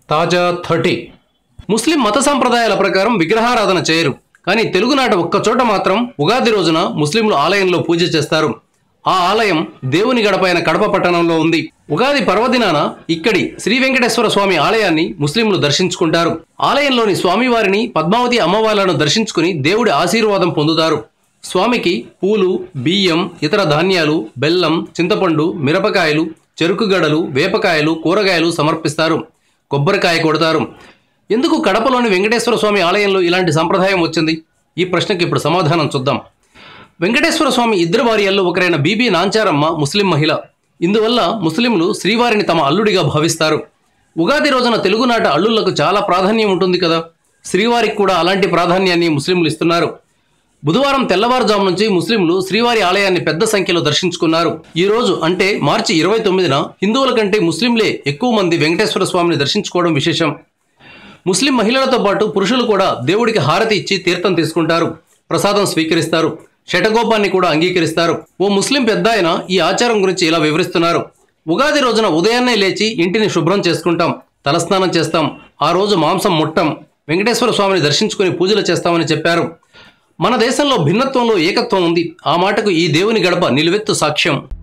తాజా థర్టీ ముస్లిం మత సంప్రదాయాల ప్రకారం విగ్రహారాధన చేయరు కానీ తెలుగునాట ఒక్క చోట మాత్రం ఉగాది రోజున ముస్లింలు ఆలయంలో పూజ చేస్తారు ఆ ఆలయం దేవుని గడపైన కడప పట్టణంలో ఉంది ఉగాది పర్వదినాన ఇక్కడి శ్రీ వెంకటేశ్వర స్వామి ఆలయాన్ని ముస్లింలు దర్శించుకుంటారు ఆలయంలోని స్వామివారిని పద్మావతి అమ్మవార్లను దర్శించుకుని దేవుడి ఆశీర్వాదం పొందుతారు స్వామికి పూలు బియ్యం ఇతర ధాన్యాలు బెల్లం చింతపండు మిరపకాయలు చెరుకు గడలు వేపకాయలు కూరగాయలు సమర్పిస్తారు కొబ్బరికాయ కొడతారు ఎందుకు కడపలోని వెంకటేశ్వర స్వామి ఆలయంలో ఇలాంటి సంప్రదాయం వచ్చింది ఈ ప్రశ్నకి ఇప్పుడు సమాధానం చూద్దాం వెంకటేశ్వర స్వామి ఇద్దరు భార్యల్లో ఒకరైన బీబీ నాంచారమ్మ ముస్లిం మహిళ ఇందువల్ల ముస్లింలు శ్రీవారిని తమ అల్లుడిగా భావిస్తారు ఉగాది రోజున తెలుగునాట అల్లుళ్లకు చాలా ప్రాధాన్యం ఉంటుంది కదా శ్రీవారికి కూడా అలాంటి ప్రాధాన్యాన్ని ముస్లింలు ఇస్తున్నారు బుధవారం తెల్లవారుజాము నుంచి ముస్లింలు శ్రీవారి ఆలయాన్ని పెద్ద సంఖ్యలో దర్శించుకున్నారు ఈ రోజు అంటే మార్చి ఇరవై తొమ్మిదిన హిందువుల కంటే ముస్లింలే ఎక్కువ మంది వెంకటేశ్వర స్వామిని దర్శించుకోవడం విశేషం ముస్లిం మహిళలతో పాటు పురుషులు కూడా దేవుడికి హారతి ఇచ్చి తీర్థం తీసుకుంటారు ప్రసాదం స్వీకరిస్తారు శటగోపాన్ని కూడా అంగీకరిస్తారు ఓ ముస్లిం పెద్ద ఆయన ఈ ఆచారం గురించి ఇలా వివరిస్తున్నారు ఉగాది రోజున ఉదయాన్నే లేచి ఇంటిని శుభ్రం చేసుకుంటాం తలస్నానం చేస్తాం ఆ రోజు మాంసం ముట్టం వెంకటేశ్వర స్వామిని దర్శించుకుని పూజలు చేస్తామని చెప్పారు మన దేశంలో భిన్నత్వంలో ఏకత్వం ఉంది ఆ మాటకు ఈ దేవుని గడప నిలువెత్తు సాక్ష్యం